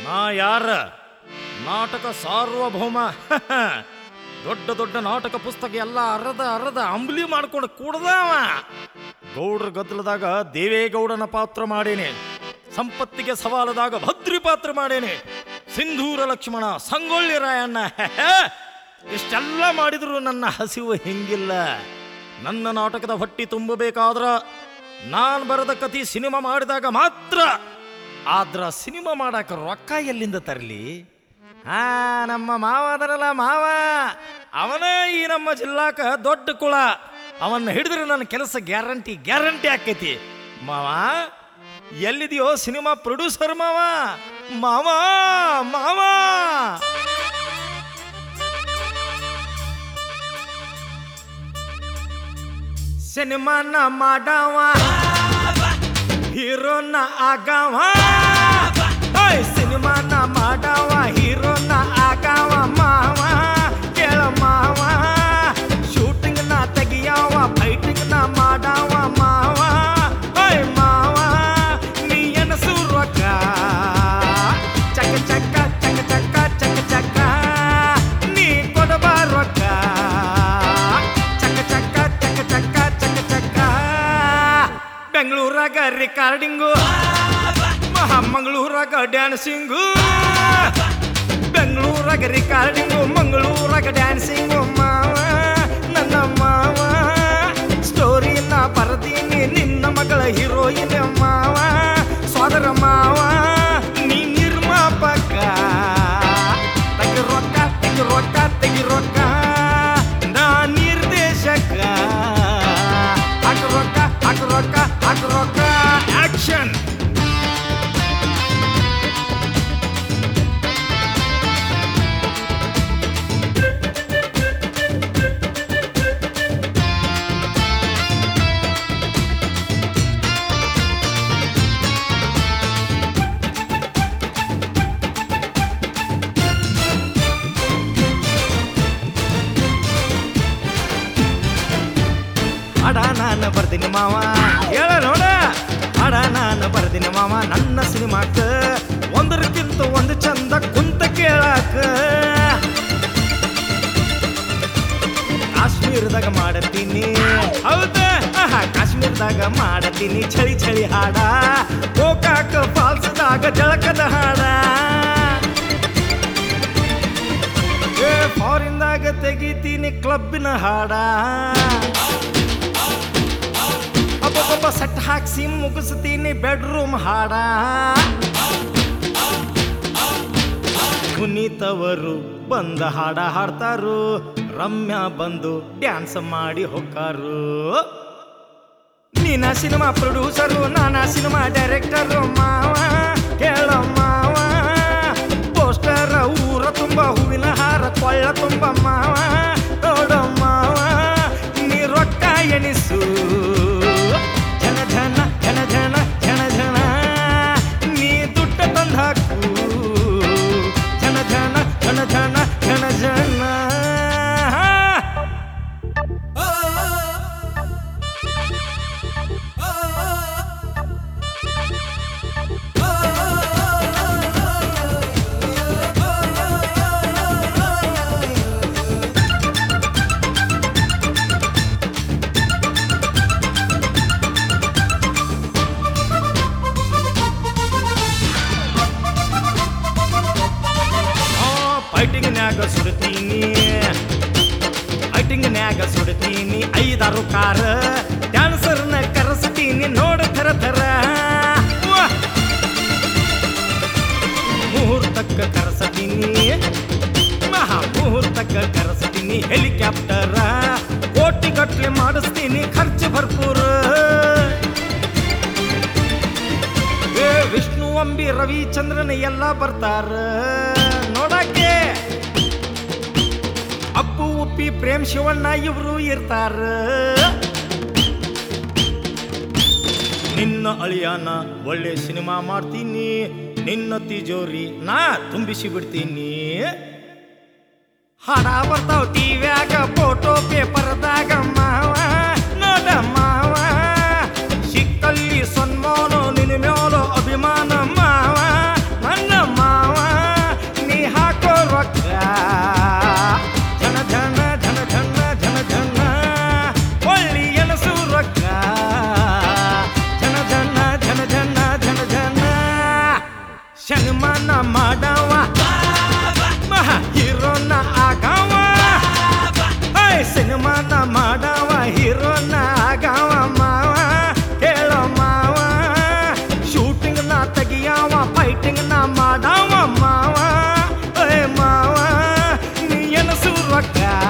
ನಾ ಯಾರ ನಾಟಕ ಸಾರ್ವಭೌಮ ದೊಡ್ಡ ದೊಡ್ಡ ನಾಟಕ ಪುಸ್ತಕ ಎಲ್ಲ ಅರದ ಅರದ ಅಂಬ್ಲಿ ಮಾಡ್ಕೊಂಡು ಕುಡ್ದವ ಗೌಡ್ರ ಗದ್ದಲದಾಗ ದೇವೇಗೌಡನ ಪಾತ್ರ ಮಾಡೇನೆ ಸಂಪತ್ತಿಗೆ ಸವಾಲದಾಗ ಭದ್ರಿ ಪಾತ್ರ ಮಾಡೇನೆ ಸಿಂಧೂರ ಲಕ್ಷ್ಮಣ ಸಂಗೊಳ್ಳಿ ರಾಯಣ್ಣ ಇಷ್ಟೆಲ್ಲ ಮಾಡಿದ್ರು ನನ್ನ ಹಸಿವು ಹಿಂಗಿಲ್ಲ ನನ್ನ ನಾಟಕದ ಹೊಟ್ಟಿ ತುಂಬಬೇಕಾದ್ರ ನಾನು ಬರೆದ ಕತಿ ಸಿನಿಮಾ ಮಾಡಿದಾಗ ಮಾತ್ರ ಆದ್ರ ಸಿನಿಮಾ ಮಾಡಾಕ ರೊಕ್ಕ ಎಲ್ಲಿಂದ ತರಲಿ ಹಾ ನಮ್ಮ ಮಾವ ಅದರಲ್ಲ ಮಾವ ಅವನೇ ಈ ನಮ್ಮ ಜಿಲ್ಲಾಕ ದೊಡ್ಡ ಕುಳ ಅವನ್ನ ಹಿಡಿದ್ರೆ ನನ್ನ ಕೆಲಸ ಗ್ಯಾರಂಟಿ ಗ್ಯಾರಂಟಿ ಆಕೈತಿ ಮಾವ ಎಲ್ಲಿದೆಯೋ ಸಿನಿಮಾ ಪ್ರೊಡ್ಯೂಸರ್ ಮಾವ ಮಾವ ಮಾವ ಸಿನಿಮಾನ ಮಾಡವ ಹೀರೋನ ಆಗವ ಓಯ್ ಸಿನಿಮಾನ ಮಾಡವ ಹೀರೋನ ಆಗವ ಮಾವ ಕೇಳ ಮಾವ ಶೂಟಿಂಗ್ ನ ತೆಗಿಯವ ಫೈಟಿಂಗ್ ನ ಮಾಡವ ಮಾವ ಓಯ್ ಮಾವ ನೀ ಎನಸು ರೊಕ್ಕ ಚಕ ಚಕ ಚಕ ಚಕ ಚಕ ಚಕ ನೀ ಕೊಡಬ ರೊಕ್ಕ ಚಕ ಚಕ ಚಕ ಚಕ ಚಕ ಚಕ ಬೆಂಗಳೂರಾಗ ರೆಕಾರ್ಡಿಂಗು ಮಹಾಮಂಗಳೂರಾಗ ಡ್ಯಾನ್ಸಿಂಗು ಬೆಂಗಳೂರಾಗ ರಿಕಾರ್ಡಿಂಗು ಮಂಗಳೂರಾಗ ಡ್ಯಾನ್ಸಿಂಗು ಮಾವ ನನ್ನ ಮಾವ ಸ್ಟೋರಿನ ಬರದೀನಿ ನಿನ್ನ ಮಗಳ ಹೀರೋಯಿನ್ ಮಾವ ಸೋದರ ಮಾವ ನೀ ನಿರ್ಮಾಪಕ ತೆಗಿ ರೊಕ್ಕ ತೆಗಿ ರೊಕ್ಕ ತೆಗಿ ರೊಕ್ಕ ನಾ ನಿರ್ದೇಶಕ ಹಾಕು ರೊಕ್ಕ ಹಾಕು ರೊಕ್ಕ ಹಾಕು ರೊಕ್ಕ ಆಕ್ಷನ್ ಅಡ ನಾನು ಬರ್ತೀನಿ ಮಾವ ಹೇಳ ನೋಡ ಅಡ ನಾನು ಬರ್ತೀನಿ ಮಾವ ನನ್ನ ಸಿನಿಮಾಕ ಒಂದರಕ್ಕಿಂತ ಒಂದು ಚಂದ ಕುಂತ ಕೇಳಾಕ ಕಾಶ್ಮೀರದಾಗ ಮಾಡತೀನಿ ಹೌದಾ ಆಹಾ, ಕಾಶ್ಮೀರದಾಗ ಮಾಡತೀನಿ ಚಳಿ ಚಳಿ ಹಾಡ ಗೋಕಾಕ ಫಾಲ್ಸ್ದಾಗ ಜಳಕದ ಹಾಡ ಏ ಫಾರಿನ್ದಾಗ ತೆಗಿತೀನಿ ಕ್ಲಬ್ಬಿನ ಹಾಡ ಒಬ್ಬೊಬ್ಬ ಸೆಟ್ ಹಾಕ್ಸಿ ಮುಗಿಸ್ತೀನಿ ಬೆಡ್ರೂಮ್ ಹಾಡ ಪುನೀತವರು ಬಂದ ಹಾಡ ಹಾಡ್ತಾರು ರಮ್ಯಾ ಬಂದು ಡ್ಯಾನ್ಸ್ ಮಾಡಿ ಹೊಕ್ಕಾರು ನೀನ ಸಿನಿಮಾ ಪ್ರೊಡ್ಯೂಸರು ನಾನಾ ಸಿನಿಮಾ ಡೈರೆಕ್ಟರು ಮಾವ ಕೇಳ ಮಾವ ಪೋಸ್ಟರ್ ಊರ ತುಂಬ ಹೂವಿನ ಹಾರ ಕೊಳ್ಳ ತುಂಬ ಮಾವ ನೋಡ ಮಾವ ನೀ ರೊಕ್ಕ ಎಣಿಸು ಜನ ಜನ ಜನ ಜನ ಜನ ಜನ ನೀ ದುಡ್ಡ ತಂದು ಹಾಕು ಜನ ಜನ ಜನ ಜನ ಜನ ಜನ ಫೈಟಿಂಗ್ನ್ಯಾಗ ಸುಡ್ತೀನಿ ಫೈಟಿಂಗ್ನ್ಯಾಗ ಸುಡ್ತೀನಿ ಐದಾರು ಕಾರ ಡ್ಯಾನ್ಸರ್ನ ಕರೆಸ್ತೀನಿ ನೋಡ ಥರ ಥರ ವಾಹ್! ಮುಹೂರ್ತಕ್ಕ ಕರೆಸ್ತೀನಿ ಮಹಾ ಮುಹೂರ್ತಕ್ಕ ಕರೆಸ್ತೀನಿ ಹೆಲಿಕಾಪ್ಟರ ಕೋಟಿ ಗಟ್ಲೆ ಮಾಡಿಸ್ತೀನಿ ಖರ್ಚು ಭರ್ಪೂರ ಏ ವಿಷ್ಣು ಅಂಬಿ ರವಿಚಂದ್ರನ್ ಎಲ್ಲ ಬರ್ತಾರ ನೋಡಕ್ಕೆ ಅಪ್ಪು ಉಪ್ಪಿ ಪ್ರೇಮ್ ಶಿವಣ್ಣ ಇವರು ಇರ್ತಾರ ನಿನ್ನ ಅಳಿಯಾನ ಒಳ್ಳೆ ಸಿನಿಮಾ ಮಾಡ್ತೀನಿ ನಿನ್ನ ತಿಜೋರಿ ನಾ ತುಂಬಿಸಿ ಬಿಡ್ತೀನಿ ಹಾಡ ಬರ್ತಾವ ಟಿವ್ಯಾಗ ಫೋಟೋ ಪೇಪರ್ದಾಗ ಮಾವ ನೋಡ ಮಾವ ಸಿಕ್ಕಲ್ಲಿ ಸನ್ಮಾನ ನಿನ್ನ ಮ್ಯಾಲ ಅಭಿಮಾನ ಮಾವ ನನ್ನ ಮಾವ ರೊಕ್ಕ